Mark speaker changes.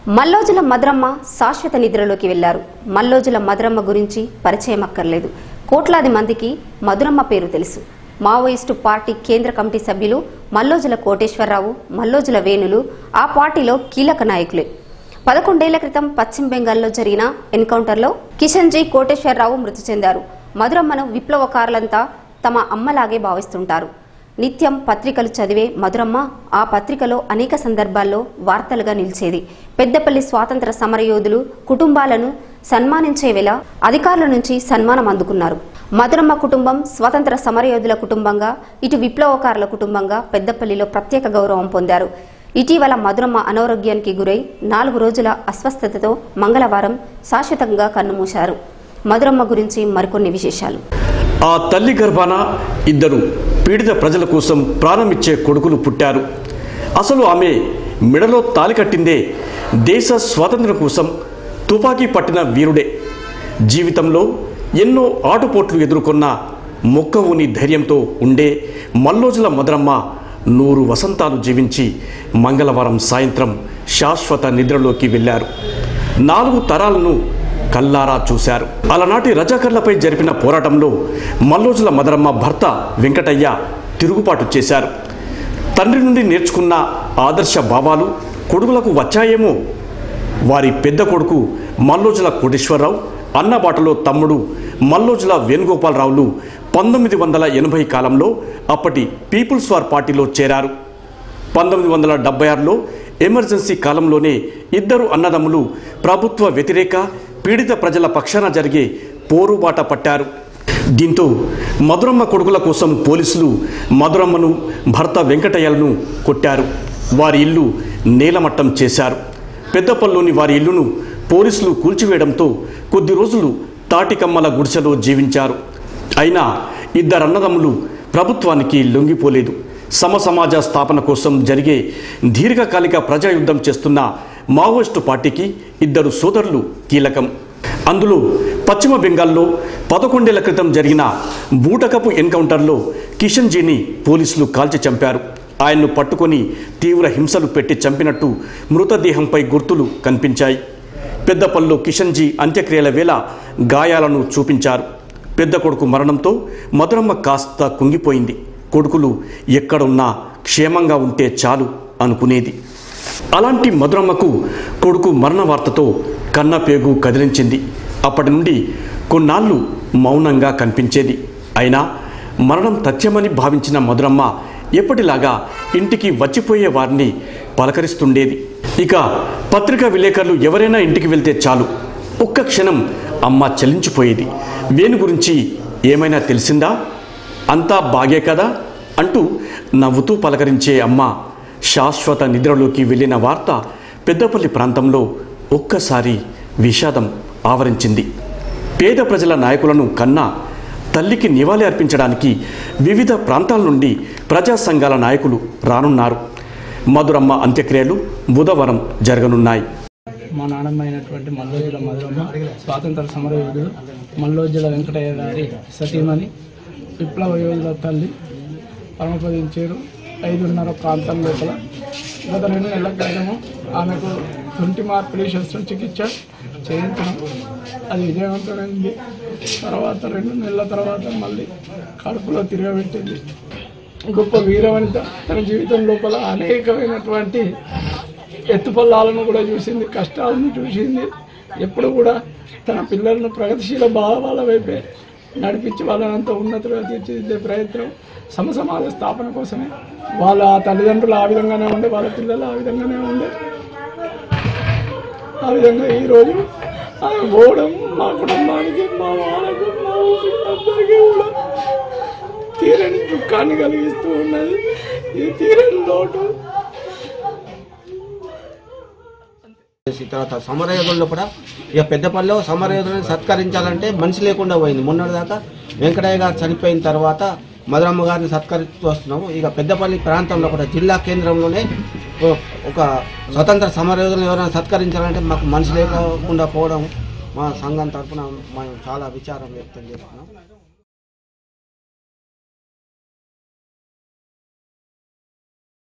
Speaker 1: మల్లోజుల మద్రమ్మ శాశ్వత నిద్రలోకి వెళ్లారు మల్లోజుల మద్రమ్మ గురించి పరిచయం అక్కర్లేదు కోట్లాది మందికి మధురమ్మ పేరు తెలుసు మావోయిస్టు పార్టీ కేంద్ర కమిటీ సభ్యులు మల్లోజుల కోటేశ్వరరావు మల్లోజుల వేణులు ఆ పార్టీలో కీలక నాయకులే పదకొండేళ్ల క్రితం పశ్చిమ బెంగాల్లో జరిగిన ఎన్కౌంటర్లో కిషన్జీ కోటేశ్వరరావు మృతి చెందారు మధురమ్మను విప్లవకారులంతా తమ అమ్మలాగే భావిస్తుంటారు నిత్యం పత్రికలు చదివే మధురమ్మ ఆ పత్రికలో అనేక సందర్భాల్లో వార్తలుగా నిలిచేది పెద్దపల్లి స్వాతంత్ర సమరయోధులు కుటుంబాలను సన్మానించే వేళ అధికారుల నుంచి సన్మానం అందుకున్నారు మధురమ్మ కుటుంబం స్వాతంత్ర సమరయోధుల కుటుంబంగా ఇటు విప్లవకారుల కుటుంబంగా పెద్దపల్లిలో ప్రత్యేక గౌరవం పొందారు ఇటీవల మధురమ్మ అనారోగ్యానికి గురై నాలుగు రోజుల అస్వస్థతతో మంగళవారం శాశ్వతంగా కన్నుమూశారు మధురమ్మ గురించి మరికొన్ని విశేషాలు
Speaker 2: ఆ తల్లి గర్భాన ఇద్దరు పీడిత ప్రజల కోసం ప్రాణమిచ్చే కొడుకులు పుట్టారు అసలు ఆమె మెడలో తాలి కట్టిందే దేశ స్వాతంత్ర్యం కోసం తుపాకీ పట్టిన వీరుడే జీవితంలో ఎన్నో ఆటుపోట్లు ఎదుర్కొన్న మొక్కవుని ధైర్యంతో ఉండే మల్లోజుల మధురమ్మ నూరు వసంతాలు జీవించి మంగళవారం సాయంత్రం శాశ్వత నిద్రలోకి వెళ్ళారు నాలుగు తరాలను కల్లారా చూశారు అలనాటి రజాకర్లపై జరిపిన పోరాటంలో మల్లోజుల మదరమ్మ భర్త వెంకటయ్య తిరుగుబాటు చేశారు తండ్రి నుండి నేర్చుకున్న ఆదర్శ భావాలు కొడుకులకు వచ్చాయేమో వారి పెద్ద కొడుకు మల్లోజుల కోటేశ్వరరావు అన్నబాటలో తమ్ముడు మల్లోజుల వేణుగోపాలరావులు పంతొమ్మిది వందల ఎనభై కాలంలో అప్పటి పీపుల్స్ వార్ పార్టీలో చేరారు పంతొమ్మిది వందల డెబ్బై ఆరులో ఎమర్జెన్సీ కాలంలోనే ఇద్దరు అన్నదమ్ములు ప్రభుత్వ వ్యతిరేక పీడిత ప్రజల పక్షాన జరిగే పోరుబాట పట్టారు దీంతో మధురమ్మ కొడుకుల కోసం పోలీసులు మధురమ్మను భర్త వెంకటయ్యలను కొట్టారు వారి ఇల్లు నేలమట్టం చేశారు పెద్దపల్లిలోని వారి ఇల్లును పోలీసులు కూల్చివేయడంతో కొద్ది రోజులు తాటికమ్మల గుడిసెలో జీవించారు అయినా ఇద్దరు అన్నదమ్ములు ప్రభుత్వానికి లొంగిపోలేదు సమసమాజ స్థాపన కోసం జరిగే దీర్ఘకాలిక ప్రజాయుద్ధం చేస్తున్న మావోయిస్టు పార్టీకి ఇద్దరు సోదరులు కీలకం అందులో పశ్చిమ బెంగాల్లో పదకొండేళ్ల క్రితం జరిగిన బూటకపు ఎన్కౌంటర్లో కిషన్జీని పోలీసులు కాల్చి చంపారు ఆయన్ను పట్టుకొని తీవ్ర హింసలు పెట్టి చంపినట్టు మృతదేహంపై గుర్తులు కనిపించాయి పెద్దపల్లిలో కిషన్జీ అంత్యక్రియల వేళ గాయాలను చూపించారు పెద్ద కొడుకు మరణంతో మధురమ్మ కాస్త కుంగిపోయింది కొడుకులు ఎక్కడున్నా క్షేమంగా ఉంటే చాలు అనుకునేది అలాంటి మధురమ్మకు కొడుకు మరణ వార్తతో కన్నపేగు కదిలించింది అప్పటి నుండి కొన్నాళ్ళు మౌనంగా కనిపించేది అయినా మరణం తథ్యమని భావించిన మధురమ్మ ఎప్పటిలాగా ఇంటికి వచ్చిపోయే వారిని పలకరిస్తుండేది ఇక పత్రికా విలేకరులు ఎవరైనా ఇంటికి వెళ్తే చాలు ఒక్క క్షణం అమ్మ చలించిపోయేది వేణు గురించి ఏమైనా తెలిసిందా అంతా బాగే కదా అంటూ నవ్వుతూ పలకరించే అమ్మ శాశ్వత నిద్రలోకి వెళ్ళిన వార్త పెద్దపల్లి ప్రాంతంలో ఒక్కసారి విషాదం ఆవరించింది పేద ప్రజల నాయకులను కన్నా తల్లికి నివాళి అర్పించడానికి వివిధ ప్రాంతాల నుండి ప్రజా సంఘాల నాయకులు రానున్నారు మధురమ్మ అంత్యక్రియలు బుధవారం జరగనున్నాయి
Speaker 3: మా నాన్నమ్మ అయినటువంటి మల్లోజుల మధురమ్మ స్వాతంత్ర సమర యోధుడు మల్లోజుల వెంకటయ్య గారి సతీమణి విప్లవ యోధుల తల్లి పరమపదించారు ఐదున్నర ప్రాంతం లోపల గత రెండు నెలల క్రితము ఆమెకు ట్వంటీ మార్పులు శస్త్రచికిత్స చేయించడం అది విజయవంతమైంది తర్వాత రెండు నెలల తర్వాత మళ్ళీ కడుపులో తిరగబెట్టింది గొప్ప వీరవనిత తన జీవితం లోపల అనేకమైనటువంటి ఎత్తుపల్లాలను కూడా చూసింది కష్టాలను చూసింది ఎప్పుడు కూడా తన పిల్లలను ప్రగతిశీల భావాల వైపే నడిపించి వాళ్ళనంత ఉన్నతులుగా తీర్చిదిద్దే ప్రయత్నం సమసమాజ స్థాపన కోసమే వాళ్ళ తల్లిదండ్రులు ఆ విధంగానే ఉండే వాళ్ళ పిల్లలు ఆ విధంగానే ఉండే ఆ విధంగా ఈరోజు ఆమె పోవడం మా కుటుంబానికి మా వాళ్ళకు మా ఊరికి అందరికీ కూడా తీరని దుఃఖాన్ని కలిగిస్తూ ఉన్నది ఇది తీరని లోటు
Speaker 4: చేసి తర్వాత సమరయోధుల్లో కూడా ఇక పెద్దపల్లిలో సమరయోధులను సత్కరించాలంటే మనిషి లేకుండా పోయింది మొన్నటిదాకా వెంకటయ్య గారు చనిపోయిన తర్వాత మధురమ్మ గారిని సత్కరిస్తూ వస్తున్నాము ఇక పెద్దపల్లి ప్రాంతంలో కూడా జిల్లా కేంద్రంలోనే ఓ- ఒక స్వతంత్ర సమరయోధులను ఎవరైనా సత్కరించాలంటే మాకు మనిషి లేకుండా పోవడం మా సంఘం తరఫున మేము చాలా విచారం వ్యక్తం చేస్తున్నాం